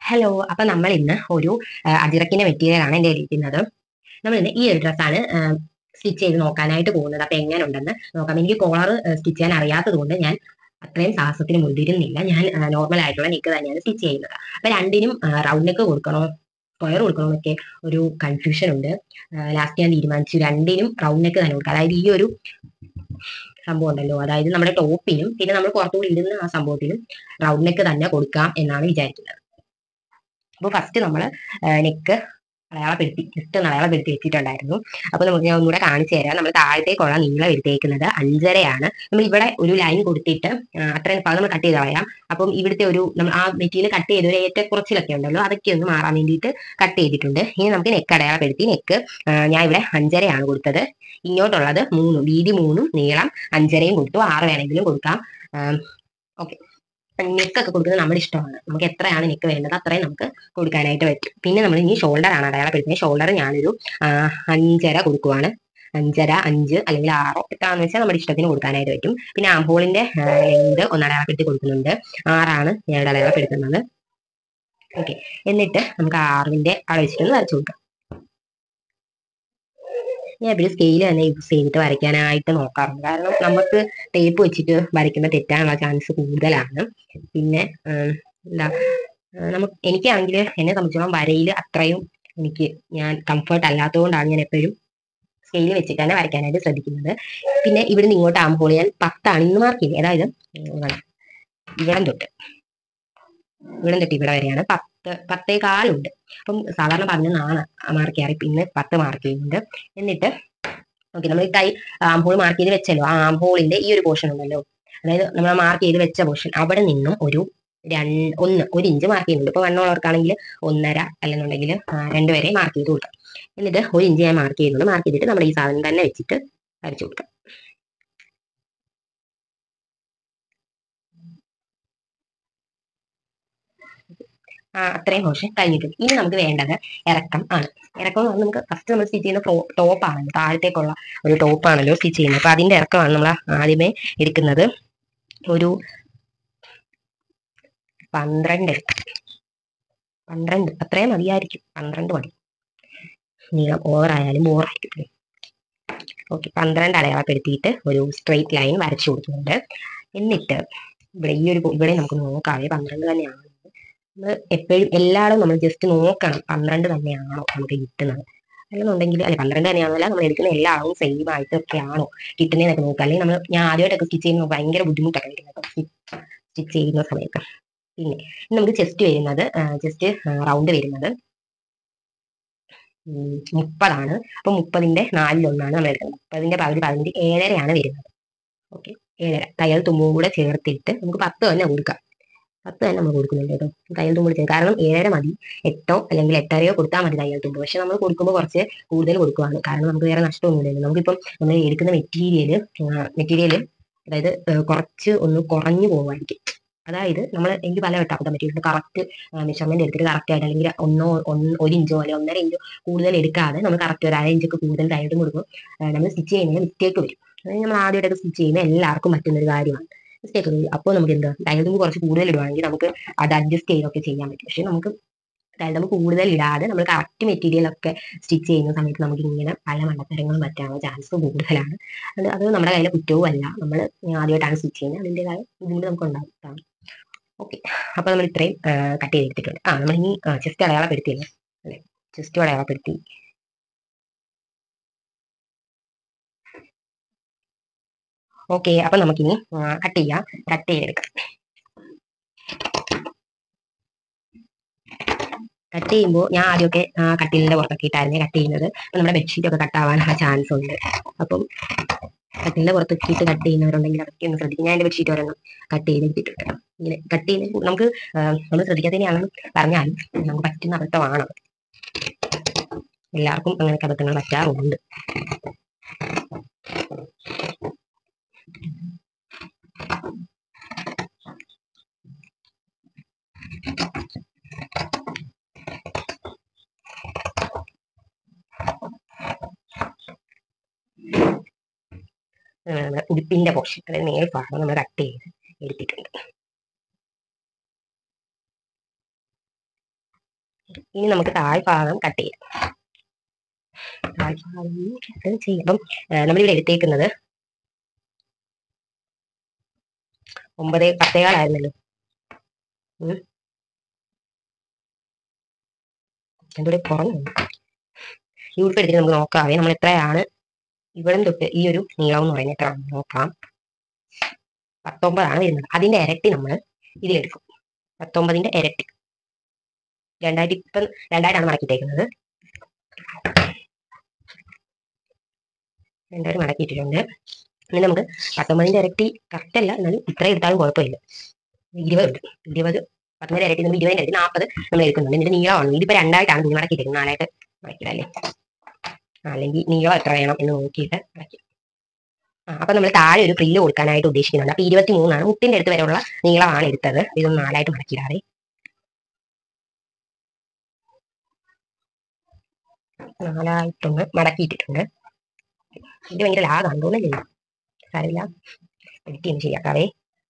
Hello അപ്പൊ നമ്മൾ ഇന്ന് ഒരു അജിറക്കിന്റെ മെറ്റീരിയൽ ആണ് എന്റെ ഇരിക്കുന്നത് നമ്മൾ ഇന്ന് ഈ ഒരു ഡ്രസ്സാണ് സ്റ്റിച്ച് ചെയ്ത് നോക്കാനായിട്ട് പോകുന്നത് അപ്പൊ എങ്ങനെ ഉണ്ടെന്ന് നോക്കാം എനിക്ക് കോളർ സ്റ്റിച്ച് ചെയ്യാൻ അറിയാത്തത് കൊണ്ട് ഞാൻ അത്രയും സാഹസത്തിന് മുതിരുന്നില്ല ഞാൻ നോർമൽ ആയിട്ടുള്ള നെക്ക് തന്നെയാണ് സ്റ്റിച്ച് ചെയ്യുന്നത് അപ്പൊ രണ്ടിനും റൗണ്ട് നെക്ക് കൊടുക്കണോ സ്ക്വയർ കൊടുക്കണോ എന്നൊക്കെ ഒരു കൺഫ്യൂഷൻ ഉണ്ട് ലാസ്റ്റ് ഞാൻ തീരുമാനിച്ചു രണ്ടിനും റൗണ്ട് നെക്ക് തന്നെ കൊടുക്കാം അതായത് ഈ ഒരു സംഭവം ഉണ്ടല്ലോ അതായത് നമ്മുടെ ടോപ്പിനും പിന്നെ നമ്മൾ പുറത്തുകൂടി ഇടുന്ന ആ സംഭവത്തിനും റൗണ്ട് നെക്ക് തന്നെ കൊടുക്കാം എന്നാണ് വിചാരിക്കുന്നത് അപ്പോൾ ഫസ്റ്റ് നമ്മൾ നെക്ക് അടയാളപ്പെടുത്തി ജസ്റ്റ് ഒന്ന് അടയാളപ്പെടുത്തി വെച്ചിട്ടുണ്ടായിരുന്നു അപ്പോൾ നമുക്ക് ഞാൻ ഒന്നുകൂടെ കാണിച്ചു തരാം നമ്മൾ താഴത്തേക്കുള്ള നീളം എടുത്തേക്കുന്നത് അഞ്ചരയാണ് നമ്മൾ ഇവിടെ ഒരു ലൈൻ കൊടുത്തിട്ട് അത്രയും ഭാഗം നമ്മൾ കട്ട് ചെയ്ത് കളയാം അപ്പം ഇവിടുത്തെ ഒരു നമ്മൾ ആ മെറ്റീരിയൽ കട്ട് ചെയ്ത് ഒരു ഏറ്റക്കുറച്ചിലൊക്കെ ഉണ്ടല്ലോ അതൊക്കെ ഒന്ന് മാറാൻ വേണ്ടിയിട്ട് കട്ട് ചെയ്തിട്ടുണ്ട് ഇനി നമുക്ക് നെക്ക് അടയാളപ്പെടുത്തി നെക്ക് ഞാൻ ഇവിടെ അഞ്ചരയാണ് കൊടുത്തത് ഇങ്ങോട്ടുള്ളത് മൂന്നും വീതി മൂന്നും നീളം അഞ്ചരയും കൊടുത്തു ആറ് വേണമെങ്കിലും കൊടുക്കാം ഓക്കെ നെക്കൊക്കെ കൊടുക്കുന്നത് നമ്മുടെ ഇഷ്ടമാണ് നമുക്ക് എത്രയാണ് നെക്ക് വേണ്ടത് അത്രയും നമുക്ക് കൊടുക്കാനായിട്ട് പറ്റും പിന്നെ നമ്മൾ ഇനി ഷോൾഡർ ആണ് അടയാളപ്പെടുത്തുന്നത് ഷോൾഡർ ഞാനൊരു അഞ്ചര കൊടുക്കുവാണ് അഞ്ചര അഞ്ച് അല്ലെങ്കിൽ ആറോ എത്രയാണെന്ന് വെച്ചാൽ നമ്മുടെ ഇഷ്ടത്തിന് കൊടുക്കാനായിട്ട് പറ്റും പിന്നെ ആംഹോളിന്റെ ലെങ്ത് ഒന്ന് അടയാളപ്പെടുത്തി കൊടുക്കുന്നുണ്ട് ആറാണ് ഞാൻ അടയാളപ്പെടുത്തുന്നത് ഓക്കെ എന്നിട്ട് നമുക്ക് ആറിന്റെ അവിടെ വെച്ചിട്ടൊന്ന് വരച്ചു കൊടുക്കാം ഞാൻ എപ്പോഴും സ്കെയിൽ തന്നെ യൂസ് ചെയ്തിട്ട് വരയ്ക്കാനായിട്ട് നോക്കാറുണ്ട് കാരണം നമുക്ക് ടേപ്പ് വെച്ചിട്ട് വരയ്ക്കുമ്പോൾ തെറ്റാനുള്ള ചാൻസ് കൂടുതലാണ് പിന്നെ എന്താ നമുക്ക് എനിക്കാണെങ്കിൽ എന്നെ സംബന്ധിച്ചോളം വരയിൽ അത്രയും എനിക്ക് ഞാൻ കംഫർട്ട് അല്ലാത്തതുകൊണ്ടാണ് ഞാൻ എപ്പോഴും സ്കെയിൽ വെച്ചിട്ട് തന്നെ വരയ്ക്കാനായിട്ട് ശ്രദ്ധിക്കുന്നത് പിന്നെ ഇവിടെ നിന്ന് ഇങ്ങോട്ട് ആകുമ്പോൾ ഞാൻ പത്താണ് ഇന്ന് മാർക്ക് ചെയ്തത് അതായത് ഇവിടം തൊട്ട് ഇവിടം തൊട്ട് ഇവിടെ വരെയാണ് പത്ത് പത്തേ കാലുണ്ട് അപ്പം സാധാരണ പതിനൊന്നാണ് മാർക്ക് ചെയ്യാറ് ഇന്ന് പത്ത് മാർക്ക് ചെയ്യുന്നുണ്ട് എന്നിട്ട് ഓക്കെ നമ്മൾ കൈ ആംഹോൾ മാർക്ക് ചെയ്ത് വെച്ചല്ലോ ആ ആംഹോളിന്റെ ഈ ഒരു പോർഷൻ ഉണ്ടല്ലോ അതായത് നമ്മൾ മാർക്ക് ചെയ്ത് വെച്ച പോർഷൻ അവിടെ നിന്നും ഒരു രണ്ട് ഒന്ന് ഒരു ഇഞ്ച് മാർക്ക് ചെയ്യുന്നുണ്ട് ഇപ്പൊ വണ്ണമുള്ളവർക്കാണെങ്കിൽ ഒന്നര അല്ലെന്നുണ്ടെങ്കിൽ രണ്ട് വരെ മാർക്ക് ചെയ്ത് കൊടുക്കാം എന്നിട്ട് ഒരു ഇഞ്ച് ഞാൻ മാർക്ക് ചെയ്യുന്നുണ്ട് മാർക്ക് ചെയ്തിട്ട് നമ്മൾ ഈ സാധനം തന്നെ വെച്ചിട്ട് വരച്ചു കൊടുക്കാം അത്രയും പോർഷൻ കഴിഞ്ഞിട്ടുണ്ട് ഇനി നമുക്ക് വേണ്ടത് ഇറക്കം ആണ് ഇറക്കം എന്ന് പറഞ്ഞാൽ നമുക്ക് ഫസ്റ്റ് നമ്മൾ സ്റ്റിച്ച് ചെയ്യുന്ന ടോപ്പാണല്ലോ താഴത്തേക്കുള്ള ഒരു ടോപ്പാണല്ലോ സ്റ്റിച്ച് ചെയ്യുന്നത് അപ്പൊ അതിന്റെ ഇറക്കമാണ് നമ്മൾ ആദ്യമേ എടുക്കുന്നത് ഒരു പന്ത്രണ്ട് എടുക്കാം പന്ത്രണ്ട് അത്രയും മതിയായിരിക്കും പന്ത്രണ്ട് മതി നീളം ഓവർ ആയാലും ബോറായിരിക്കും ഓക്കെ പന്ത്രണ്ട് അടയാളപ്പെടുത്തിയിട്ട് ഒരു സ്ട്രെയിറ്റ് ലൈൻ വരച്ചു കൊടുക്കുന്നുണ്ട് എന്നിട്ട് ഇവിടെ ഈ ഒരു ഇവിടെ നമുക്ക് നോക്കാവേ പന്ത്രണ്ട് തന്നെയാണ് നമ്മൾ എപ്പോഴും എല്ലായിടും നമ്മൾ ജസ്റ്റ് നോക്കണം പന്ത്രണ്ട് തന്നെയാണോ നമുക്ക് കിട്ടുന്നത് അല്ലെന്നുണ്ടെങ്കിൽ അല്ലെ പന്ത്രണ്ട് തന്നെയാണല്ല നമ്മൾ എടുക്കുന്ന എല്ലാ അളവും സെയിം ആയിട്ടൊക്കെ ആണോ കിട്ടുന്നതെന്നൊക്കെ നോക്കുക അല്ലെങ്കിൽ നമ്മൾ ഞാൻ ആദ്യമായിട്ടൊക്കെ സ്റ്റിച്ച് ചെയ്യുമ്പോൾ ഭയങ്കര ബുദ്ധിമുട്ടൊക്കെ വരുന്നത് സ്റ്റിച്ച് ചെയ്യുന്ന സമയത്ത് പിന്നെ നമുക്ക് ചെസ്റ്റ് വരുന്നത് ജസ്റ്റ് റൗണ്ട് വരുന്നത് മുപ്പതാണ് അപ്പൊ മുപ്പതിന്റെ നാലിലൊന്നാണ് നമ്മൾ എടുക്കുന്നത് മുപ്പതിന്റെ പകുതി പതിനഞ്ച് ഏഴരയാണ് വരുന്നത് ഓക്കെ ഏഴര തയ്യൽ തുമ്പും കൂടെ ചേർത്തിട്ട് നമുക്ക് പത്ത് തന്നെ കൊടുക്കാം പത്ത് തന്നെ നമ്മൾ കൊടുക്കുന്നുണ്ട് കേട്ടോ തയ്യൽ തുമ്പ് ചെയ്ത് കാരണം ഏഴര മതി എട്ടോ അല്ലെങ്കിൽ എട്ടരയോ കൊടുത്താൽ മതി തയ്യൽ തുമ്പ് പക്ഷെ നമ്മൾ കൊടുക്കുമ്പോൾ കുറച്ച് കൂടുതൽ കൊടുക്കുവാണ് കാരണം നമുക്ക് വേറെ നഷ്ടമൊന്നുമില്ലല്ലോ നമുക്കിപ്പം നമ്മൾ എടുക്കുന്ന മെറ്റീരിയൽ മെറ്റീരിയൽ അതായത് കുറച്ച് ഒന്ന് കുറഞ്ഞു പോകുമായിരിക്കും അതായത് നമ്മൾ എനിക്ക് പല വട്ടം അബദ്ധം പറ്റിയിട്ടുണ്ട് കറക്റ്റ് മെഷർമെന്റ് എടുത്തിട്ട് കറക്റ്റ് ആയിട്ട് അല്ലെങ്കിൽ ഒന്നോ ഒരു ഇഞ്ചോ അല്ലെങ്കിൽ ഒന്നര ഇഞ്ചോ കൂടുതൽ എടുക്കാതെ നമ്മൾ കറക്റ്റ് ഒരു അര ഇഞ്ചൊക്കെ കൂടുതൽ തയ്യലും കൊടുക്കും നമ്മൾ സ്റ്റിച്ച് ചെയ്യുന്നതിന് മിസ്റ്റേക്ക് വരും അതായത് നമ്മൾ ആദ്യമായിട്ടൊക്കെ സ്റ്റിച്ച് ചെയ്യുമ്പോൾ എല്ലാവർക്കും പറ്റുന്ന ഒരു കാര്യമാണ് മിസ്റ്റേക്ക് വരും അപ്പോൾ നമുക്ക് എന്താ തയ്യൽ തുമ്പ് കുറച്ച് കൂടുതൽ ഇടുവാണെങ്കിൽ നമുക്ക് അത് അഡ്ജസ്റ്റ് ചെയ്തൊക്കെ ചെയ്യാൻ പറ്റും പക്ഷെ നമുക്ക് അതായത് നമുക്ക് കൂടുതൽ ഇടാതെ നമ്മൾ കറക്റ്റ് മെറ്റീരിയൽ ഒക്കെ സ്റ്റിച്ച് ചെയ്യുന്ന സമയത്ത് നമുക്ക് ഇങ്ങനെ പല മണ്ടത്തരങ്ങളും പറ്റാനുള്ള ചാൻസ് കൂടുതലാണ് അത് അത് നമ്മുടെ കയ്യിലെ കുറ്റവും അല്ല നമ്മൾ ആദ്യമായിട്ടാണ് സ്റ്റിച്ച് ചെയ്യുന്നത് അതിൻ്റെതായ ബുദ്ധിമുട്ട് നമുക്ക് ഉണ്ടാകും ഓക്കെ അപ്പൊ നമ്മൾ ഇത്രയും കട്ട് ചെയ്തെടുത്തിട്ടുണ്ട് ആ നമ്മൾ ഇനി ചെസ്റ്റ് അടയാളപ്പെടുത്തിയല്ലേ അല്ലെ ചെസ്റ്റും അടയാളപ്പെടുത്തി ഓക്കെ അപ്പൊ നമുക്കിനി കട്ട് ചെയ്യാം കട്ട് ചെയ്തെടുക്കാം കട്ട് ചെയ്യുമ്പോൾ ഞാൻ ആദ്യമൊക്കെ കട്ടിലിന്റെ പുറത്തൊക്കെ ഇട്ടായിരുന്നേ കട്ട് ചെയ്യുന്നത് നമ്മുടെ ബെഡ്ഷീറ്റ് ഒക്കെ കട്ടാവാനുള്ള ചാൻസ് ഉണ്ട് അപ്പം കട്ടിലിന്റെ പുറത്തൊക്കെ ഇട്ട് കട്ട് ചെയ്യുന്നവരുണ്ടെങ്കിൽ അതൊക്കെ ഒന്ന് ശ്രദ്ധിക്കും ഞാൻ എന്റെ ബെഡ്ഷീറ്റ് ഒരെണ്ണം കട്ട് ചെയ്തെടുത്തിട്ടുണ്ട് ഇങ്ങനെ കട്ട് ചെയ്യുന്ന നമുക്ക് നമ്മൾ ശ്രദ്ധിക്കാത്തതിനെയാണ് പറഞ്ഞാലും നമുക്ക് പറ്റുന്ന അബദ്ധമാണ് എല്ലാവർക്കും അങ്ങനെയൊക്കെ അബദ്ധങ്ങൾ പറ്റാറുണ്ട് ഉടുപ്പിന്റെ പോർഷൻ അതായത് മേൽഭാഗം നമ്മൾ കട്ട് ചെയ്ത് എടുത്തിട്ടുണ്ട് ഇനി നമുക്ക് താഴ്ഭാഗം കട്ട് ചെയ്യാം താഴ്ഭാഗം കട്ട് ചെയ്യാം അപ്പം ആ, നമ്മളിവിടെ എടുത്തേക്കുന്നത് ഒമ്പത് പത്തേകാലായിരുന്നല്ലോ ഉം. എന്തോടെ കുറഞ്ഞു ഈ ഉടുപ്പ് എടുത്തിട്ട് നമുക്ക് നോക്കാവേ നമ്മൾ എത്രയാണ് ഇവിടെ തൊട്ട് ഈ ഒരു നീളം എന്ന് പറയുന്നത് എത്ര നോക്കാം പത്തൊമ്പതാണ് വരുന്നത് അതിന്റെ ഇരട്ടി നമ്മൾ ഇതിലെടുക്കും പത്തൊമ്പതിന്റെ ഇരട്ടി രണ്ടായിരത്തി ഇപ്പം രണ്ടായിരമാണ് മടക്കിയിട്ടേക്കുന്നത് രണ്ടായിരം മടക്കിയിട്ടിട്ടുണ്ട് ഇനി നമുക്ക് പത്തൊമ്പതിന്റെ ഇരട്ടി കറക്റ്റ് അല്ല എന്നാലും ഇത്ര എടുത്താലും കുഴപ്പമില്ല ഇരുപത് ഉണ്ട് ഇരുപത് പത്തൊമ്പതിന്റെ ഇരട്ടി നമ്മൾ ഇരുപതിന്റെ ഇരട്ടി നാൽപ്പത് നമ്മൾ എടുക്കുന്നുണ്ട് ഇതിന്റെ നീളമാണ് ഇതിപ്പോ രണ്ടായിട്ടാണ് നിങ്ങൾ മടക്കിയിട്ടേക്കുന്നത് നാലായിട്ട് മടക്കിയിടല്ലേ അല്ലെങ്കിൽ നീളം എത്ര വേണം എന്ന് നോക്കിയിട്ട് മടക്കി ആ അപ്പൊ നമ്മൾ താഴെ ഒരു ഫ്രില്ല് കൊടുക്കാനായിട്ട് ഉദ്ദേശിക്കുന്നുണ്ട് അപ്പൊ ഇരുപത്തി മൂന്നാണ് മുട്ടിന്റെ അടുത്ത് വരെയുള്ള നീളമാണ് എടുത്തത് ഇതൊന്ന് നാലായിട്ട് മടക്കിയിടാതെ നാലായിട്ടൊന്ന് മടക്കിയിട്ടിട്ടുണ്ട് ഇത് ഭയങ്കര ലാഗാണ് തോന്നില്ല സാരമില്ല എഡിറ്റ് ചെയ്യുന്ന ശരിയാക്കാവേ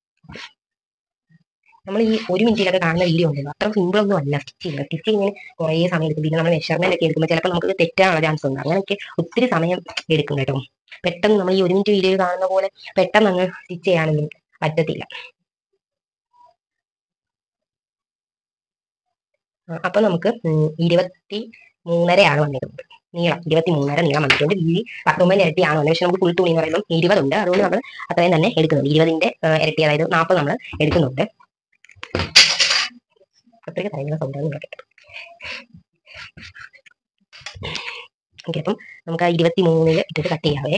നമ്മൾ ഈ ഒരു മിനിറ്റിലൊക്കെ കാണുന്ന വീഡിയോ ഉണ്ടല്ലോ അത്ര സിമ്പിൾ ഒന്നും അല്ല സ്റ്റിച്ച് ചെയ്യുന്നത് സ്റ്റിച്ച് ഇങ്ങനെ കുറേ സമയം എടുക്കും പിന്നെ നമ്മൾ മെഷർമെന്റ് ഒക്കെ എടുക്കുമ്പോൾ ചിലപ്പോൾ നമുക്ക് തെറ്റാനുള്ള ചാൻസ് ഉണ്ട് അങ്ങനെയൊക്കെ ഒത്തിരി സമയം എടുക്കും കേട്ടോ പെട്ടെന്ന് നമ്മൾ ഈ ഒരു മിനിറ്റ് വീഡിയോ കാണുന്ന പോലെ പെട്ടെന്ന് അങ്ങ് സ്റ്റിച്ച് ചെയ്യാനൊന്നും പറ്റത്തില്ല ആ, അപ്പൊ നമുക്ക് ഉം, ഇരുപത്തി മൂന്നരയാണ് വന്നിരുന്നത് നീളം ഇരുപത്തി മൂന്നര നീളം വന്നിട്ടുണ്ട് വീതി പത്തൊമ്പതിന്റെ ഇരട്ടിയാണ് വന്നത് പക്ഷെ നമുക്ക് ഫുൾ തുണി എന്ന് പറയുമ്പോൾ ഇരുപതുണ്ട് അതുകൊണ്ട് നമ്മൾ അത്രയും തന്നെ എടുക്കുന്നുണ്ട് ഇരുപതിന്റെ ആ, ഇരട്ടി അതായത് നാൽപ്പത് നമ്മൾ എടുക്കുന്നുണ്ട് അത്രയ്ക്ക് ഭയങ്കര സൗണ്ടാണ് കേട്ടോ ഓക്കെ അപ്പം നമുക്ക് ആ ഇരുപത്തി മൂന്നില് ഇട്ടിട്ട് കട്ട് ചെയ്യാവേ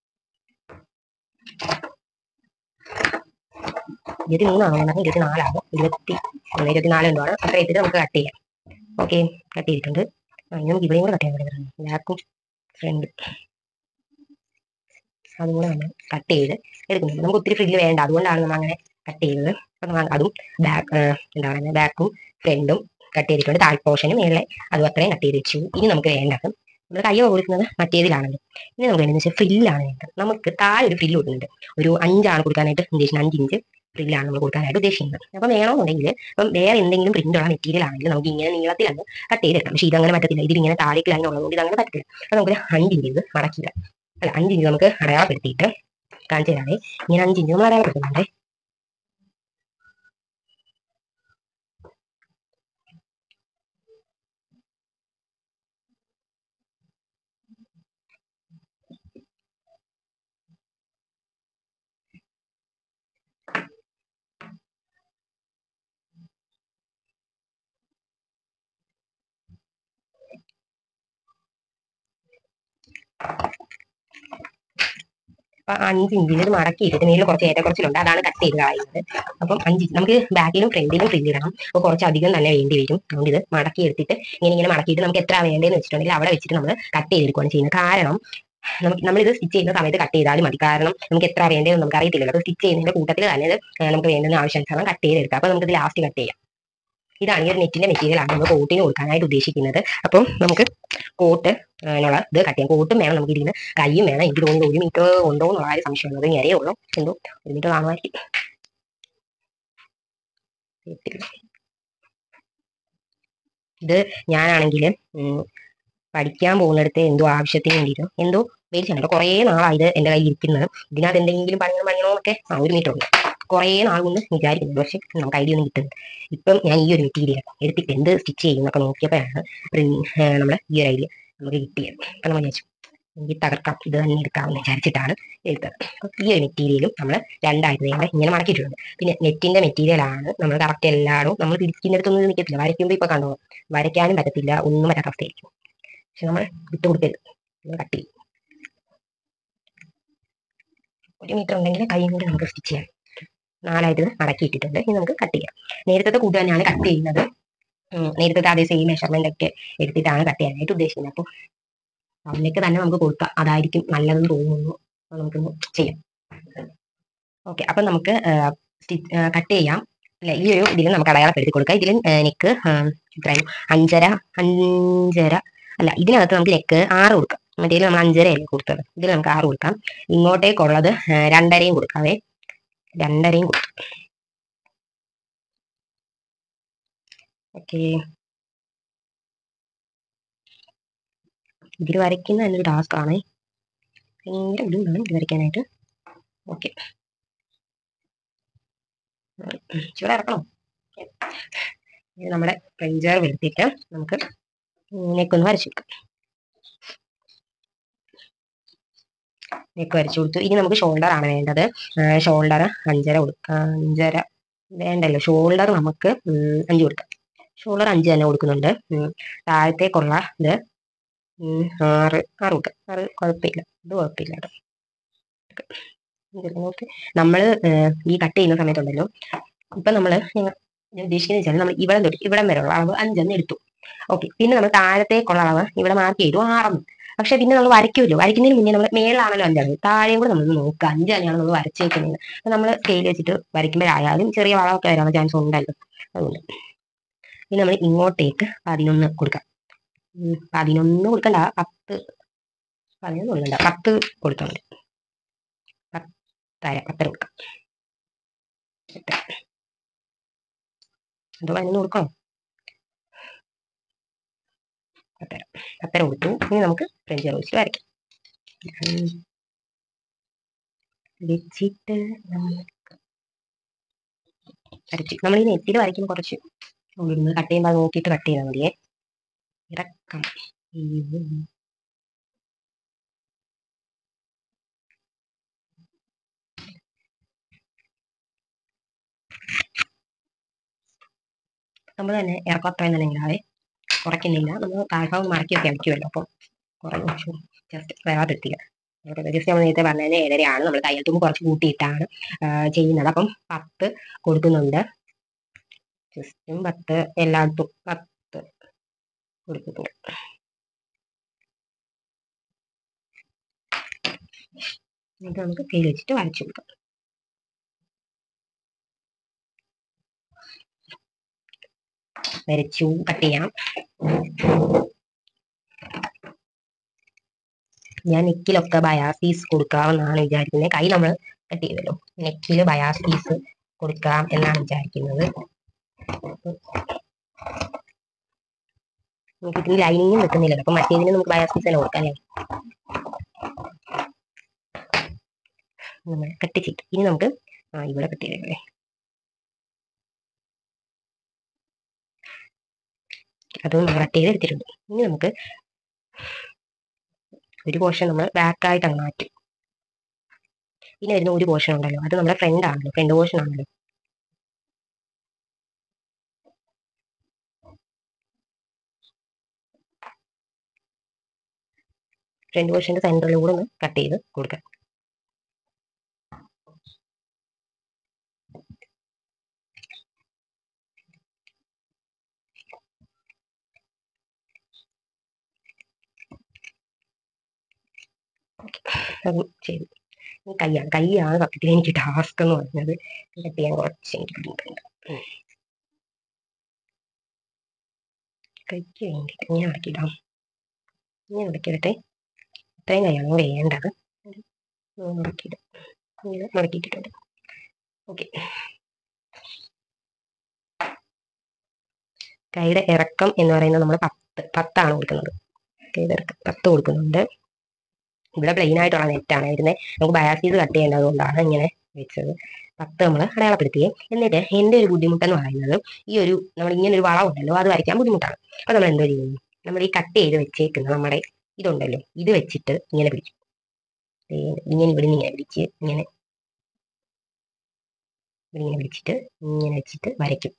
ഇരുപത്തി മൂന്നാണോ എന്നാൽ ഇരുപത്തി നാലാകും ഇരുപത്തി മൂന്ന് ഇരുപത്തി നാല് ഉണ്ടോ അത്ര ഇട്ടിട്ട് നമുക്ക് കട്ട് ചെയ്യാം ഓക്കെ കട്ട് ചെയ്തിട്ടുണ്ട് ആ ഇനി നമുക്ക് ഇവിടെയും കൂടെ കട്ട് ചെയ്യാൻ ബാക്കും ഫ്രണ്ട് അതും കൂടെ നമ്മൾ കട്ട് ചെയ്ത് എടുക്കുന്നുണ്ട് നമുക്ക് ഒത്തിരി ഫ്രില്ല് വേണ്ട അതുകൊണ്ടാണ് നമ്മൾ അങ്ങനെ കട്ട് ചെയ്തത് അപ്പൊ നമ്മൾ അതും ബാക്ക് എന്താ പറയുക ബാക്കും ഫ്രണ്ടും കട്ട് ചെയ്തിട്ടുണ്ട് താഴ് പോർഷനും മേളെ അതും അത്രയും കട്ട് ചെയ്ത് വെച്ചു ഇനി നമുക്ക് വേണ്ടത് നമ്മൾ കയ്യോ കൊടുക്കുന്നത് മറ്റേതിലാണല്ലോ ഇനി നമുക്ക് വേണ്ടതെന്ന് വെച്ചാൽ ഫ്രില്ലാണ് വേണ്ടത് നമുക്ക് താഴെ ഒരു ഫ്രില്ല് കൊടുക്കുന്നുണ്ട് ഒരു അഞ്ചാണ് കൊടുക്കാനായിട്ട് ഉദ്ദേശിക്കുന്നത് അഞ്ച് ഇഞ്ച് ഫ്രില്ലാണ് നമ്മൾ കൊടുക്കാനായിട്ട് ഉദ്ദേശിക്കുന്നത് അപ്പം വേണമെന്നുണ്ടെങ്കിൽ ഇപ്പം വേറെ എന്തെങ്കിലും പ്രിന്റ് ഉള്ള മെറ്റീരിയൽ ആണെങ്കിൽ നമുക്ക് ഇങ്ങനെ നീളത്തിലാണ് കട്ട് ചെയ്തെടുക്കാം പക്ഷേ ഇതങ്ങനെ പറ്റത്തില്ല ഇതിൽ ഇങ്ങനെ താഴേക്ക് ലൈൻ ഉള്ളതുകൊണ്ട് ഇതങ്ങനെ പറ്റത്തില്ല അപ്പം നമുക്ക് അഞ്ച് ഇഞ്ച് ഇത് മടക്കിയിടാം അല്ല അഞ്ച് ഇഞ്ച് നമുക്ക് അടയാളപ്പെടുത്തിയിട്ട് കാണിച്ചു തരാതെ ഇങ്ങനെ അഞ്ച് ഇഞ്ച് നമ്മൾ അടയാളപ്പെടുത്തുന്നുണ്ട് അപ്പൊ അഞ്ച് ഇഞ്ചിൽ ഇത് മടക്കി ഇട്ടിട്ട് മേളിൽ കുറച്ച് ഏറ്റക്കുറച്ചിലുണ്ട് അതാണ് കട്ട് ചെയ്ത് കളയുന്നത് അപ്പം അഞ്ച് ഇഞ്ച് നമുക്ക് ബാക്കിലും ഫ്രണ്ടിലും ഫ്രില്ല് ഇടണം അപ്പോൾ കുറച്ച് അധികം തന്നെ വേണ്ടി വരും അതുകൊണ്ട് ഇത് മടക്കി എടുത്തിട്ട് ഇങ്ങനെ ഇങ്ങനെ മടക്കിയിട്ട് നമുക്ക് എത്ര വേണ്ടതെന്ന് വെച്ചിട്ടുണ്ടെങ്കിൽ അവിടെ വെച്ചിട്ട് നമ്മൾ കട്ട് ചെയ്തെടുക്കുകയാണ് ചെയ്യുന്നത് കാരണം നമുക്ക് നമ്മളിത് സ്റ്റിച്ച് ചെയ്യുന്ന സമയത്ത് കട്ട് ചെയ്താലും മതി കാരണം നമുക്ക് എത്ര വേണ്ടതെന്ന് നമുക്ക് അറിയത്തില്ലല്ലോ അപ്പോൾ സ്റ്റിച്ച് ചെയ്യുന്നതിന്റെ കൂട്ടത്തിൽ തന്നെ ഇത് ഏഹ് നമുക്ക് വേണ്ടുന്ന ആവശ്യാനുസരണം കട്ട് ചെയ്തെടുക്കാം അപ്പോൾ നമുക്ക് ഇത് ലാസ്റ്റ് കട്ട് ചെയ്യാം ഇതാണ് ഈ ഒരു നെറ്റിന്റെ മെറ്റീരിയൽ ആണ് നമ്മൾ കോട്ടിന് കൊടുക്കാനായിട്ട് ഉദ്ദേശിക്കുന്നത് അപ്പം നമുക്ക് കോട്ട് അതിനുള്ള ഇത് കട്ട് ചെയ്യാം കോട്ടും വേണം നമുക്ക് ഇതിന് കൈയും വേണം എനിക്ക് തോന്നുന്നു ഒരു മീറ്റർ ഉണ്ടോ എന്നുള്ള കാര്യം സംശയമുള്ളത് ഇങ്ങനെ ഉള്ളൂ എന്തോ ഒരു മീറ്റർ കാണുമായിരിക്കും അറിയത്തില്ല. ഇത് ഞാനാണെങ്കിൽ പഠിക്കാൻ പോകുന്നിടത്ത് എന്തോ ആവശ്യത്തിന് വേണ്ടിയിട്ട് എന്തോ മേടിച്ചാണ് കുറേ നാളായി ഇത് എൻ്റെ കയ്യിൽ ഇരിക്കുന്നത് ഇതിനകത്ത് എന്തെങ്കിലും പണിയണം പണിയണോ എന്നൊക്കെ ആ ഒരു മീറ്റർ ഉണ്ട് കുറേ നാൾ കൊണ്ട് വിചാരിക്കുന്നത് പക്ഷെ നമുക്ക് ഐഡിയ ഒന്നും കിട്ടുന്നില്ല ഇപ്പം ഞാൻ ഈ ഒരു മെറ്റീരിയൽ എടുത്തിട്ട് എന്ത് സ്റ്റിച്ച് ചെയ്യുന്നൊക്കെ നോക്കിയപ്പോഴാണ് നമ്മൾ ഈ ഒരു ഐഡിയ നമുക്ക് കിട്ടിയത് അപ്പം നമ്മൾ വിചാരിച്ചു എനിക്ക് തകർക്കാം ഇത് തന്നെ എടുക്കാമെന്ന് വിചാരിച്ചിട്ടാണ് എടുത്തത് അപ്പം ഈ ഒരു മെറ്റീരിയലും നമ്മൾ രണ്ടായിട്ട് വേണ്ട ഇങ്ങനെ മടക്കിയിട്ടുണ്ട് പിന്നെ നെറ്റിന്റെ മെറ്റീരിയൽ ആണ് നമ്മൾ കറക്റ്റ് എല്ലായിടും നമ്മൾ തിരിക്കുന്നിടത്തൊന്നും ഇത് നിൽക്കത്തില്ല വരയ്ക്കുമ്പോൾ ഇപ്പൊ കണ്ടോ വരയ്ക്കാനും പറ്റത്തില്ല ഒന്നും പറ്റാത്ത അവസ്ഥയായിരിക്കും പക്ഷെ നമ്മൾ വിട്ടുകൊടുക്കരുത് കട്ട് ചെയ്യും ഒരു മീറ്റർ ഉണ്ടെങ്കിൽ കൈയും കൂടി നമുക്ക് സ്റ്റിച്ച് ചെയ്യാം നാലായിട്ട് ഇത് മടക്കി ഇട്ടിട്ടുണ്ട് ഇനി നമുക്ക് കട്ട് ചെയ്യാം നേരത്തെ കൂട്ട് തന്നെയാണ് കട്ട് ചെയ്യുന്നത് ഉം, നേരത്തെ അതേ സെയിം മെഷർമെന്റ് ഒക്കെ എടുത്തിട്ടാണ് കട്ട് ചെയ്യാനായിട്ട് ഉദ്ദേശിക്കുന്നത് അപ്പോൾ അതിലേക്ക് തന്നെ നമുക്ക് കൊടുക്കാം അതായിരിക്കും നല്ലതെന്ന് തോന്നുന്നു അപ്പോൾ നമുക്കൊന്ന് ചെയ്യാം ഓക്കെ അപ്പം നമുക്ക് കട്ട് ചെയ്യാം അല്ലെ ഈ ഒരു ഇതിൽ നമുക്ക് അടയാളപ്പെടുത്തി കൊടുക്കാം ഇതിൽ നെക്ക് എത്രയും അഞ്ചര അഞ്ചര അല്ല ഇതിനകത്ത് നമുക്ക് നെക്ക് ആറ് കൊടുക്കാം മറ്റേ നമ്മൾ അഞ്ചരയല്ലേ കൊടുത്തത് ഇതിൽ നമുക്ക് ആറ് കൊടുക്കാം ഇങ്ങോട്ടേക്കുള്ളത് ആ, രണ്ടരയും കൊടുക്കാവേ രണ്ടരയും കൊടുക്കാം ഓക്കെ ഇതിൽ വരയ്ക്കുന്ന എന്നൊരു ടാസ്ക് ആണ് ഭയങ്കര ബുദ്ധിമുട്ടാണ് ഇത് വരയ്ക്കാനായിട്ട് ഓക്കെ ചൂടെ ഇറക്കണം ഇത് നമ്മുടെ പ്രിഞ്ചർ വരുത്തിയിട്ട് നമുക്ക് നെക്കൊന്ന് വരച്ചു കൊടുക്കാം നെക്ക് വരച്ചു കൊടുത്തു ഇനി നമുക്ക് ഷോൾഡർ ആണ് വേണ്ടത് ഷോൾഡർ അഞ്ചര കൊടുക്കാം അഞ്ചര വേണ്ടല്ലോ ഷോൾഡർ നമുക്ക് ഉം, അഞ്ച് കൊടുക്കാം ഷോൾഡർ അഞ്ച് തന്നെ കൊടുക്കുന്നുണ്ട് ഉം, താഴത്തേക്കുള്ള ഇത് ഉം, ആറ് ആറ് കൊടുക്കാം ആറ് കുഴപ്പമില്ല ഇത് കുഴപ്പമില്ല കേട്ടോ നമുക്ക് നമ്മൾ ഈ കട്ട് ചെയ്യുന്ന സമയത്തുണ്ടല്ലോ ഇപ്പൊ നമ്മള് ഞങ്ങ- ഞാൻ ഉദ്ദേശിക്കുന്നത് വെച്ചാൽ നമ്മൾ ഇവിടം തൊട്ട് ഇവിടം വരെയുള്ള അളവ് അഞ്ചെന്ന് എടുത്തു ഓക്കെ പിന്നെ നമ്മൾ താഴത്തേക്കുള്ള അളവ് ഇവിടെ മാർക്ക് ചെയ്തു ആറെന്ന് പക്ഷെ പിന്നെ നമ്മൾ വരയ്ക്കുമല്ലോ വരയ്ക്കുന്നതിന് മുന്നേ നമ്മൾ മേളിലാണല്ലോ അഞ്ചാണ് താഴെയും കൂടെ നമ്മൾ നോക്കുക അഞ്ച് തന്നെയാണ് നമ്മൾ വരച്ചേക്കുന്നത് അപ്പൊ നമ്മൾ സ്കെയിൽ വെച്ചിട്ട് വരയ്ക്കുമ്പോഴായാലും ചെറിയ വളമൊക്കെ വരാനുള്ള ചാൻസ് ഉണ്ടല്ലോ അതുകൊണ്ട് ഇനി നമ്മൾ ഇങ്ങോട്ടേക്ക് പതിനൊന്ന് കൊടുക്കാം ഉം, പതിനൊന്ന് കൊടുക്കണ്ട പത്ത് പതിനൊന്ന് കൊടുക്കണ്ട പത്ത് കൊടുത്താൽ മതി പത്തര പത്തര കൊടുക്കാം പത്തര. എന്തോ പതിനൊന്ന് കൊടുക്കണം പത്തര പത്തര കൊടുത്തു ഇനി നമുക്ക് ഫ്രഞ്ച് റോസ്റ്റ് വരയ്ക്കാം ഉം. വെച്ചിട്ട് നമുക്ക് വരച്ചു നമ്മൾ ഈ നെറ്റിൽ വരയ്ക്കുമ്പോൾ കുറച്ച് ഇവിടുന്ന് കട്ട് ചെയ്യുമ്പോൾ അത് നോക്കിയിട്ട് കട്ട് ചെയ്താൽ മതിയേ ഇറക്കം ഇത് നമ്മൾ തന്നെ ഇറക്കം അത്രയും തന്നെ ഉണ്ടാവേ കുറയ്ക്കുന്നില്ല നമ്മൾ താഴ്ഭാഗം മറക്കിയൊക്കെ അടിക്കുമല്ലോ അപ്പം കുറഞ്ഞു ജസ്റ്റ് വരാതിരിക്കുക ജസ്റ്റ് നമ്മൾ നേരത്തെ പറഞ്ഞതിന് ഏഴരയാണ് നമ്മൾ തയ്യൽ തുമ്പ് കുറച്ച് കൂട്ടിയിട്ടാണ് ആ, ചെയ്യുന്നത് അപ്പം പത്ത് കൊടുക്കുന്നുണ്ട് ജസ്റ്റും പത്ത് എല്ലായിടത്തും പത്ത് കൊടുക്കുന്നുണ്ട് എന്നിട്ട് നമുക്ക് കയ്യിൽ വെച്ചിട്ട് വരച്ചു കൊടുക്കാം വരച്ചു കട്ട് ചെയ്യാം ഞാൻ നെക്കിലൊക്കെ ബയാസ് പീസ് കൊടുക്കാമെന്നാണ് വിചാരിക്കുന്നത് കൈ നമ്മൾ കട്ട് ചെയ്തല്ലോ നെക്കിൽ ബയാസ് പീസ് കൊടുക്കാം എന്നാണ് വിചാരിക്കുന്നത് നമുക്ക് ഇതിന് ലൈനിങ്ങും വെക്കുന്നില്ലല്ലോ അപ്പൊ മറ്റേതിന് നമുക്ക് ബയാസ് പീസ് തന്നെ കൊടുക്കാം അല്ലേ നമ്മൾ കട്ട് ചെയ്തു ഇനി നമുക്ക് ആ ഇവിടെ കട്ട് ചെയ്തേ അത് നമ്മൾ കട്ട് ചെയ്ത് എടുത്തിട്ടുണ്ട് ഇനി നമുക്ക് ഒരു പോർഷൻ നമ്മൾ ബാക്കായിട്ട് അങ്ങ് മാറ്റും പിന്നെ വരുന്ന ഒരു പോർഷൻ ഉണ്ടല്ലോ അത് നമ്മുടെ ഫ്രണ്ട് ആണല്ലോ ഫ്രണ്ട് പോർഷൻ ആണല്ലോ ഫ്രണ്ട് പോർഷന്റെ സെന്ററിലൂടെ ഒന്ന് കട്ട് ചെയ്ത് കൊടുക്കാം അത് ചെയ്തു ഇനി കൈയാണ് കൈയാണ് സത്യത്തിൽ എനിക്ക് ടാസ്ക് എന്ന് പറഞ്ഞത് കട്ട് ചെയ്യാൻ കുറച്ച് എനിക്ക് ബുദ്ധിമുട്ടുണ്ട് ഉം. കൈക്ക് വേണ്ടിയിട്ട് ഇങ്ങനെ അടക്കിയിടാം ഇങ്ങനെ അടക്കിയിടട്ടെ ഇത്രയും കൈയാണ് വേണ്ടത് ഇങ്ങനെ മുടക്കിയിടും ഇങ്ങനെ മുടക്കിയിട്ടിട്ടുണ്ട് ഓക്കെ കൈയുടെ ഇറക്കം എന്ന് പറയുന്നത് നമ്മൾ പത്ത് പത്താണ് കൊടുക്കുന്നത് കൈയുടെ ഇറക്കം പത്ത് കൊടുക്കുന്നുണ്ട് ഇവിടെ പ്ലെയിൻ ആയിട്ടുള്ള നെറ്റാണ് വരുന്നത് നമുക്ക് ബയാസ് ചെയ്ത് കട്ട് ചെയ്യേണ്ടത് കൊണ്ടാണ് ഇങ്ങനെ വെച്ചത് പത്ത് നമ്മൾ അടയാളപ്പെടുത്തിയേ എന്നിട്ട് എൻ്റെ ഒരു ബുദ്ധിമുട്ടെന്ന് പറയുന്നത് ഈ ഒരു നമ്മൾ ഇങ്ങനെ ഒരു വളവുണ്ടല്ലോ അത് വരയ്ക്കാൻ ബുദ്ധിമുട്ടാണ് അപ്പൊ നമ്മൾ എന്തോ ചെയ്യുന്നു നമ്മൾ ഈ കട്ട് ചെയ്ത് വെച്ചേക്കുന്ന നമ്മുടെ ഇതുണ്ടല്ലോ ഇത് വെച്ചിട്ട് ഇങ്ങനെ പിടിക്കും ദേ ഇങ്ങനെ ഇവിടെ ഇങ്ങനെ പിടിച്ച് ഇങ്ങനെ ഇവിടെ ഇങ്ങനെ പിടിച്ചിട്ട് ഇങ്ങനെ വെച്ചിട്ട് വരയ്ക്കും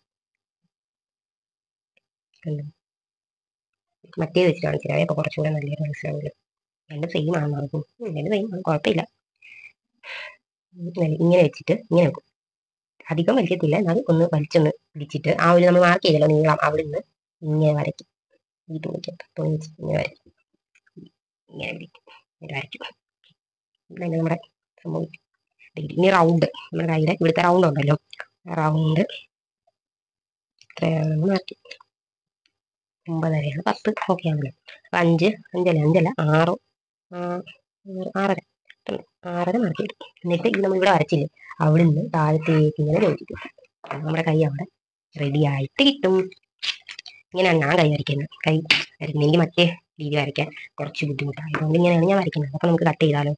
കണ്ടോ? മറ്റേത് വെച്ച് കാണിച്ചാൽ അപ്പൊ കുറച്ചുകൂടെ നല്ലൊരു മനസ്സിലാവില്ല രണ്ട് സെയിം ആണെന്ന് അറിയും രണ്ട് സെയിം ആണ് കുഴപ്പമില്ല ഇങ്ങനെ ഇങ്ങനെ വെച്ചിട്ട് ഇങ്ങനെ വെക്കും അധികം വലിക്കത്തില്ല എന്നാലും ഒന്ന് വലിച്ചൊന്ന് പിടിച്ചിട്ട് ആ ഒരു നമ്മൾ മാർക്ക് ചെയ്തല്ലോ നീളം അവിടെ നിന്ന് ഇങ്ങനെ വരയ്ക്കും ഈ തുണി വെച്ചിട്ട് തുണി വെച്ചിട്ട് ഇങ്ങനെ വരയ്ക്കും ഇങ്ങനെ പിടിക്കും ഇങ്ങനെ വരയ്ക്കും ഇതാണ് നമ്മുടെ സംഭവം ഇനി റൗണ്ട് നമ്മുടെ കയ്യിലെ ഇവിടുത്തെ റൗണ്ട് ഉണ്ടല്ലോ റൗണ്ട് എത്രയാണെന്ന് മാറ്റി ഒമ്പതരയാണ് പത്ത് ഓക്കെ ആണല്ലോ അപ്പൊ അഞ്ച് അഞ്ചല്ല അഞ്ചല്ല ആറ് ആ, ആറ്, ആറര ഇത്രണ്ട്. ആറര മാർക്ക് ചെയ്തു എന്നിട്ട് ഇത് നമ്മൾ ഇവിടെ വരച്ചില്ലേ അവിടെ നിന്ന് താഴത്തേക്ക് ഇങ്ങനെ യോജിക്കും അപ്പൊ നമ്മുടെ കൈ അവിടെ റെഡി ആയിട്ട് കിട്ടും ഇങ്ങനെയാണ് ഞാൻ കൈ വരയ്ക്കുന്നത് കൈ വരയ്ക്കുന്നത് എനിക്ക് മറ്റേ രീതി വരയ്ക്കാൻ കുറച്ച് ബുദ്ധിമുട്ടാണ് അതുകൊണ്ട് ഇങ്ങനെയാണ് ഞാൻ വരയ്ക്കുന്നത് അപ്പോൾ നമുക്ക് കട്ട് ചെയ്താലോ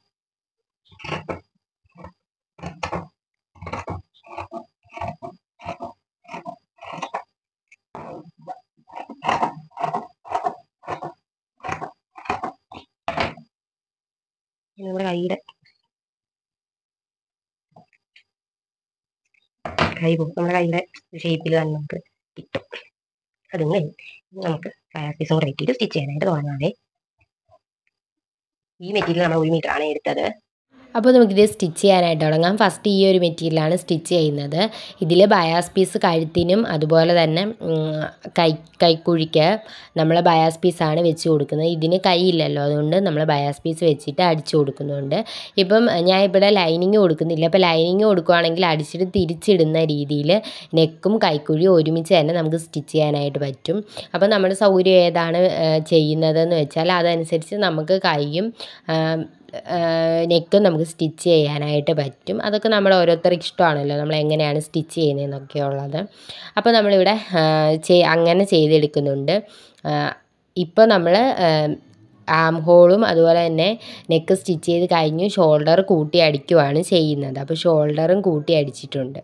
ഇനി നമ്മുടെ കൈയുടെ കൈ പോകും നമ്മുടെ കൈയുടെ ഷേപ്പിൽ തന്നെ നമുക്ക് കിട്ടും അതിങ്ങനെ നമുക്ക് ഫയർ പീസും കൂടെ വെട്ടിയിട്ട് സ്റ്റിച്ച് ചെയ്യാനായിട്ട് തുടങ്ങാതെ ഈ മെറ്റീരിയൽ നമ്മൾ ഒരു മീറ്റർ ആണ് എടുത്തത് അപ്പോൾ നമുക്കിത് സ്റ്റിച്ച് ചെയ്യാനായിട്ട് തുടങ്ങാം ഫസ്റ്റ് ഈ ഒരു മെറ്റീരിയലാണ് സ്റ്റിച്ച് ചെയ്യുന്നത് ഇതിൽ ബയാസ് പീസ് കഴുത്തിനും അതുപോലെ തന്നെ ഉം, കൈ കൈക്കുഴിക്ക് നമ്മൾ ബയാസ് പീസാണ് വെച്ച് കൊടുക്കുന്നത് ഇതിന് കൈയില്ലല്ലോ അതുകൊണ്ട് നമ്മൾ ബയാസ് പീസ് വെച്ചിട്ട് അടിച്ചു കൊടുക്കുന്നുണ്ട് ഇപ്പം ഞാൻ ഇവിടെ ലൈനിങ് കൊടുക്കുന്നില്ല അപ്പോൾ ലൈനിങ് കൊടുക്കുകയാണെങ്കിൽ അടിച്ചിട്ട് തിരിച്ചിടുന്ന രീതിയിൽ നെക്കും കൈക്കുഴിയും ഒരുമിച്ച് തന്നെ നമുക്ക് സ്റ്റിച്ച് ചെയ്യാനായിട്ട് പറ്റും അപ്പോൾ നമ്മുടെ സൗകര്യം ഏതാണ് ആ, ചെയ്യുന്നതെന്ന് വെച്ചാൽ അതനുസരിച്ച് നമുക്ക് കൈയും ആ, നെക്കും നമുക്ക് സ്റ്റിച്ച് ചെയ്യാനായിട്ട് പറ്റും അതൊക്കെ നമ്മുടെ ഓരോരുത്തർക്ക് ഇഷ്ടമാണല്ലോ നമ്മൾ എങ്ങനെയാണ് സ്റ്റിച്ച് ചെയ്യുന്നതെന്നൊക്കെ ഉള്ളത് അപ്പോൾ നമ്മളിവിടെ ആ, ചെയ്- അങ്ങനെ ചെയ്തെടുക്കുന്നുണ്ട് ഇപ്പോൾ നമ്മൾ ആം ഹോളും അതുപോലെ തന്നെ നെക്ക് സ്റ്റിച്ച് ചെയ്ത് കഴിഞ്ഞു ഷോൾഡർ കൂട്ടി അടിക്കുവാണ് ചെയ്യുന്നത് അപ്പോൾ ഷോൾഡറും കൂട്ടി അടിച്ചിട്ടുണ്ട്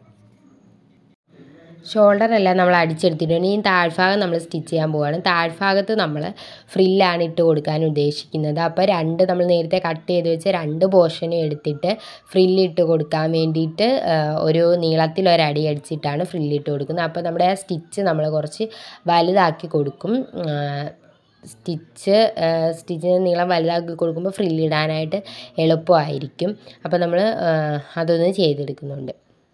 ഷോൾഡർ എല്ലാം നമ്മൾ അടിച്ചെടുത്തിട്ടുണ്ട് ഇനി താഴ്ഭാഗം നമ്മൾ സ്റ്റിച്ച് ചെയ്യാൻ പോവുകയാണ് താഴ്ഭാഗത്ത് നമ്മൾ ഫ്രില്ലാണ് ഇട്ട് കൊടുക്കാൻ ഉദ്ദേശിക്കുന്നത് അപ്പോൾ രണ്ട് നമ്മൾ നേരത്തെ കട്ട് ചെയ്ത് വെച്ച് രണ്ട് പോർഷനും എടുത്തിട്ട് ഫ്രില്ലിട്ട് കൊടുക്കാൻ വേണ്ടിയിട്ട് ആ, ഒരു നീളത്തിൽ ഒരടി അടിച്ചിട്ടാണ് ഫ്രില്ലിട്ട് കൊടുക്കുന്നത് അപ്പോൾ നമ്മുടെ ആ സ്റ്റിച്ച് നമ്മൾ കുറച്ച് വലുതാക്കി കൊടുക്കും ആ, സ്റ്റിച്ച് സ്റ്റിച്ചിന് നീളം വലുതാക്കി കൊടുക്കുമ്പോൾ ഫ്രില്ലിടാനായിട്ട് എളുപ്പമായിരിക്കും അപ്പോൾ നമ്മൾ അതൊന്ന് ചെയ്തെടുക്കുന്നുണ്ട്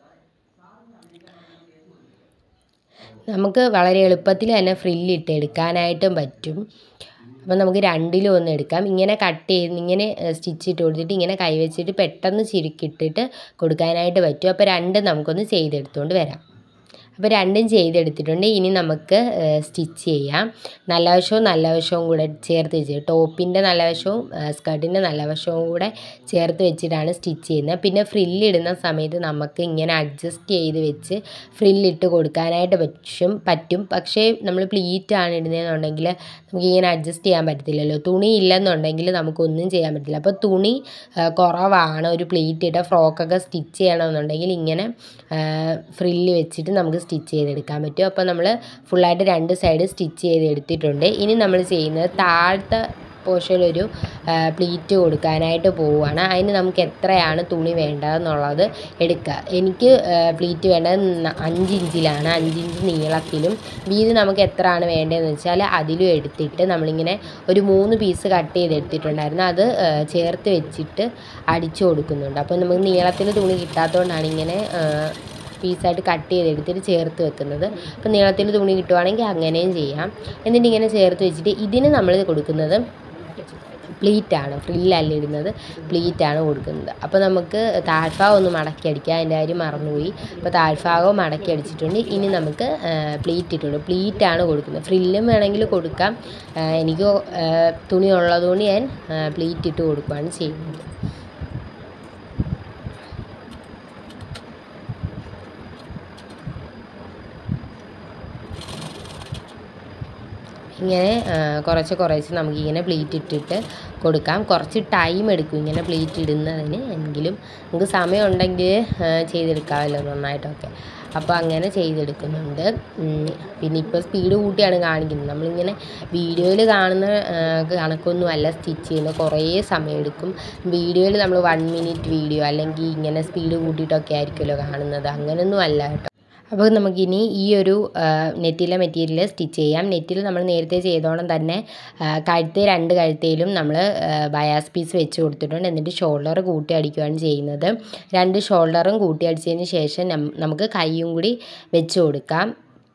നമുക്ക് വളരെ എളുപ്പത്തിൽ തന്നെ ഫ്രില്ലിട്ട് എടുക്കാനായിട്ടും പറ്റും അപ്പം നമുക്ക് രണ്ടിലും ഒന്ന് എടുക്കാം ഇങ്ങനെ കട്ട് ചെയ്ത് ഇങ്ങനെ സ്റ്റിച്ച് ഇട്ട് കൊടുത്തിട്ട് ഇങ്ങനെ കൈവച്ചിട്ട് പെട്ടെന്ന് ചുരുക്കിയിട്ടിട്ട് കൊടുക്കാനായിട്ട് പറ്റും അപ്പോൾ രണ്ടും നമുക്കൊന്ന് ചെയ്തെടുത്തുകൊണ്ട് വരാം അപ്പോൾ രണ്ടും ചെയ്തെടുത്തിട്ടുണ്ട് ഇനി നമുക്ക് സ്റ്റിച്ച് ചെയ്യാം നല്ല വശവും നല്ല വശവും കൂടെ ചേർത്ത് വെച്ച് ടോപ്പിൻ്റെ നല്ല വശവും സ്കർട്ടിൻ്റെ നല്ല വശവും കൂടെ ചേർത്ത് വെച്ചിട്ടാണ് സ്റ്റിച്ച് ചെയ്യുന്നത് പിന്നെ ഫ്രില്ലിടുന്ന സമയത്ത് നമുക്ക് ഇങ്ങനെ അഡ്ജസ്റ്റ് ചെയ്ത് വെച്ച് ഫ്രില്ലിട്ട് കൊടുക്കാനായിട്ട് പറ്റും പറ്റും പക്ഷേ നമ്മൾ പ്ലീറ്റാണ് ഇടുന്നതെന്നുണ്ടെങ്കിൽ നമുക്ക് ഇങ്ങനെ അഡ്ജസ്റ്റ് ചെയ്യാൻ പറ്റത്തില്ലല്ലോ തുണി ഇല്ലെന്നുണ്ടെങ്കിൽ നമുക്കൊന്നും ചെയ്യാൻ പറ്റില്ല അപ്പോൾ തുണി ആ, കുറവാണ് ഒരു പ്ലീറ്റ് ഇട്ട ഫ്രോക്കൊക്കെ സ്റ്റിച്ച് ചെയ്യണമെന്നുണ്ടെങ്കിൽ ഇങ്ങനെ ഫ്രില്ല് വെച്ചിട്ട് നമുക്ക് സ്റ്റിച്ച് ചെയ്തെടുക്കാൻ പറ്റും അപ്പോൾ നമ്മൾ ഫുള്ളായിട്ട് രണ്ട് സൈഡ് സ്റ്റിച്ച് ചെയ്ത് എടുത്തിട്ടുണ്ട് ഇനി നമ്മൾ ചെയ്യുന്നത് താഴത്തെ പോർഷനിലൊരു പ്ലീറ്റ് കൊടുക്കാനായിട്ട് പോവുകയാണ് അതിന് നമുക്ക് എത്രയാണ് തുണി വേണ്ടതെന്നുള്ളത് എടുക്കുക എനിക്ക് പ്ലീറ്റ് വേണ്ടത് ന- അഞ്ച് ഇഞ്ചിലാണ് അഞ്ച് ഇഞ്ച് നീളത്തിലും വീതി നമുക്ക് എത്രയാണ് വേണ്ടതെന്ന് വെച്ചാൽ അതിലും എടുത്തിട്ട് നമ്മളിങ്ങനെ ഒരു മൂന്ന് പീസ് കട്ട് ചെയ്ത് എടുത്തിട്ടുണ്ടായിരുന്നു അത് ആ, ചേർത്ത് വെച്ചിട്ട് അടിച്ചു കൊടുക്കുന്നുണ്ട് അപ്പോൾ നമുക്ക് നീളത്തിൽ തുണി കിട്ടാത്തതുകൊണ്ടാണ് ഇങ്ങനെ ആ, പീസായിട്ട് കട്ട് ചെയ്തെടുത്തിട്ട് ചേർത്ത് വെക്കുന്നത് അപ്പോൾ നീളത്തിൽ തുണി കിട്ടുവാണെങ്കിൽ അങ്ങനെയും ചെയ്യാം എന്നിട്ട് ഇങ്ങനെ ചേർത്ത് വെച്ചിട്ട് ഇതിന് നമ്മൾ കൊടുക്കുന്നത് പ്ലീറ്റാണ് ഫ്രില്ലല്ല ഇടുന്നത് പ്ലീറ്റാണ് കൊടുക്കുന്നത് അപ്പോൾ നമുക്ക് താഴ്ഭാഗം ഒന്ന് മടക്കി അടിക്കാം അതിൻ്റെ കാര്യം മറന്നുപോയി അപ്പോൾ താഴ്ഭാഗവും മടക്കി അടിച്ചിട്ടുണ്ട് ഇനി നമുക്ക് പ്ലീറ്റ് ഇട്ടുണ്ട് പ്ലീറ്റാണ് കൊടുക്കുന്നത് ഫ്രില്ലും വേണമെങ്കിൽ കൊടുക്കാം ആ, എനിക്ക് ആ, തുണി ഉള്ളതുകൊണ്ട് ഞാൻ പ്ലീറ്റ് ഇട്ട് കൊടുക്കുകയാണ് ചെയ്യുന്നത് ഇങ്ങനെ ആ, കുറച്ച് കുറച്ച് നമുക്കിങ്ങനെ പ്ലേറ്റ് ഇട്ടിട്ട് കൊടുക്കാം കുറച്ച് ടൈം എടുക്കും ഇങ്ങനെ പ്ലേറ്റ് ഇടുന്നതിന് എങ്കിലും നമുക്ക് സമയം ഉണ്ടെങ്കിൽ ആ, ചെയ്തെടുക്കാമല്ലോ നന്നായിട്ടൊക്കെ അപ്പോൾ അങ്ങനെ ചെയ്തെടുക്കുന്നുണ്ട് ഉം, പിന്നെ ഇപ്പോൾ സ്പീഡ് കൂട്ടിയാണ് കാണിക്കുന്നത് നമ്മളിങ്ങനെ വീഡിയോയിൽ കാണുന്ന ആ, കണക്കൊന്നും അല്ല സ്റ്റിച്ച് ചെയ്യുന്നത് കുറേ സമയം എടുക്കും വീഡിയോയിൽ നമ്മൾ വൺ മിനിറ്റ് വീഡിയോ അല്ലെങ്കിൽ ഇങ്ങനെ സ്പീഡ് കൂട്ടിയിട്ടൊക്കെ ആയിരിക്കുമല്ലോ കാണുന്നത് അങ്ങനെയൊന്നും അല്ല കേട്ടോ അപ്പോൾ നമുക്കിനി ഈ ഒരു ആ, നെറ്റിലെ മെറ്റീരിയൽ സ്റ്റിച്ച് ചെയ്യാം നെറ്റിൽ നമ്മൾ നേരത്തെ ചെയ്തോണം തന്നെ ആ, കഴുത്ത് രണ്ട് കഴുത്തേലും നമ്മൾ ബയാസ് പീസ് വെച്ച് കൊടുത്തിട്ടുണ്ട് എന്നിട്ട് ഷോൾഡർ കൂട്ടി അടിക്കുകയാണ് ചെയ്യുന്നത് രണ്ട് ഷോൾഡറും കൂട്ടി അടിച്ചതിന് ശേഷം നം- നമുക്ക് കൈയും കൂടി വെച്ച് കൊടുക്കാം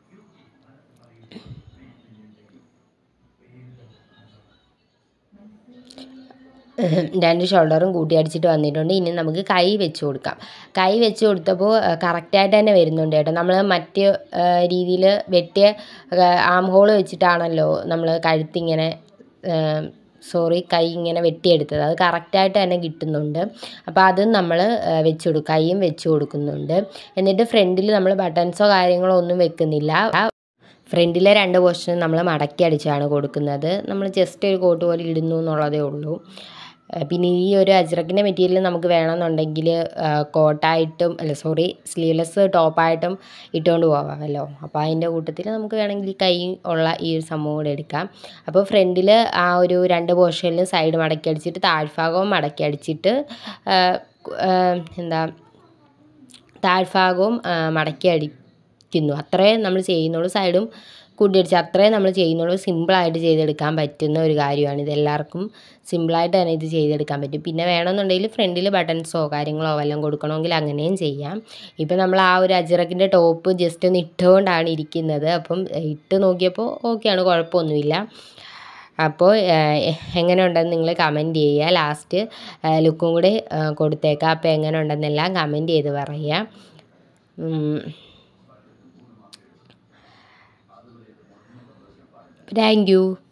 രണ്ട് ഷോൾഡറും കൂട്ടി അടിച്ചിട്ട് വന്നിട്ടുണ്ട് ഇനി നമുക്ക് കൈ വെച്ച് കൊടുക്കാം കൈ വെച്ച് കൊടുത്തപ്പോൾ കറക്റ്റായിട്ട് തന്നെ വരുന്നുണ്ട് കേട്ടോ നമ്മൾ മറ്റ് രീതിയിൽ വെട്ടിയ ആം ഹോൾ വെച്ചിട്ടാണല്ലോ നമ്മൾ കഴുത്തിങ്ങനെ സോറി കൈ ഇങ്ങനെ വെട്ടിയെടുത്തത് അത് കറക്റ്റായിട്ട് തന്നെ കിട്ടുന്നുണ്ട് അപ്പോൾ അതും നമ്മൾ വെച്ച് കൊടുക്കും കൈയും വെച്ച് കൊടുക്കുന്നുണ്ട് എന്നിട്ട് ഫ്രണ്ടിൽ നമ്മൾ ബട്ടൺസോ കാര്യങ്ങളോ ഒന്നും വെക്കുന്നില്ല ഫ്രണ്ടിലെ രണ്ട് പോർഷൻ നമ്മൾ മടക്കി അടിച്ചാണ് കൊടുക്കുന്നത് നമ്മൾ ജസ്റ്റ് ഒരു കോട്ട് പോലെ ഇടുന്നു എന്നുള്ളതേ ഉള്ളൂ ഏഹ് പിന്നെ ഈ ഒരു അജ്രക്കിൻ്റെ മെറ്റീരിയൽ നമുക്ക് വേണമെന്നുണ്ടെങ്കിൽ കോട്ടായിട്ടും അല്ല സോറി സ്ലീവ്ലെസ് ടോപ്പായിട്ടും ഇട്ടുകൊണ്ട് പോകാമല്ലോ അപ്പോൾ അതിൻ്റെ കൂട്ടത്തിൽ നമുക്ക് വേണമെങ്കിൽ ഈ കൈ ഉള്ള ഈ ഒരു സംഭവം കൂടെ എടുക്കാം അപ്പോൾ ഫ്രണ്ടിൽ ആ ഒരു രണ്ട് പോർഷനിലും സൈഡ് മടക്കി അടിച്ചിട്ട് താഴ്ഭാഗവും മടക്കി അടിച്ചിട്ട് ഏഹ് ഏഹ് എന്താ താഴ്ഭാഗവും ആ, മടക്കി അടിക്കുന്നു അത്രേ നമ്മൾ ചെയ്യുന്നുള്ളൂ സൈഡും കൂട്ടിയടിച്ച് അത്രേ നമ്മൾ ചെയ്യുന്നുള്ളൂ സിമ്പിളായിട്ട് ചെയ്തെടുക്കാൻ പറ്റുന്ന ഒരു കാര്യമാണ് ഇത് എല്ലാവർക്കും സിമ്പിളായിട്ട് തന്നെ ഇത് ചെയ്തെടുക്കാൻ പറ്റും പിന്നെ വേണമെന്നുണ്ടെങ്കിൽ ഫ്രണ്ടിൽ ബട്ടൺസോ കാര്യങ്ങളോ വല്ലതും കൊടുക്കണമെങ്കിൽ അങ്ങനെയും ചെയ്യാം ഇപ്പം നമ്മൾ ആ ഒരു അജിറക്കിൻ്റെ ടോപ്പ് ജസ്റ്റ് ഒന്ന് ഇട്ടുകൊണ്ടാണ് ഇരിക്കുന്നത് അപ്പം ഇട്ട് നോക്കിയപ്പോൾ ഓക്കെയാണ് കുഴപ്പമൊന്നുമില്ല അപ്പോൾ എങ്ങനെ ഉണ്ടെന്ന് നിങ്ങൾ കമൻറ്റ് ചെയ്യുക ലാസ്റ്റ് ലുക്കും കൂടെ ആ, കൊടുത്തേക്കാം അപ്പോൾ എങ്ങനെ ഉണ്ടെന്നെല്ലാം കമൻറ്റ് ചെയ്ത് പറയുക താങ്ക് യു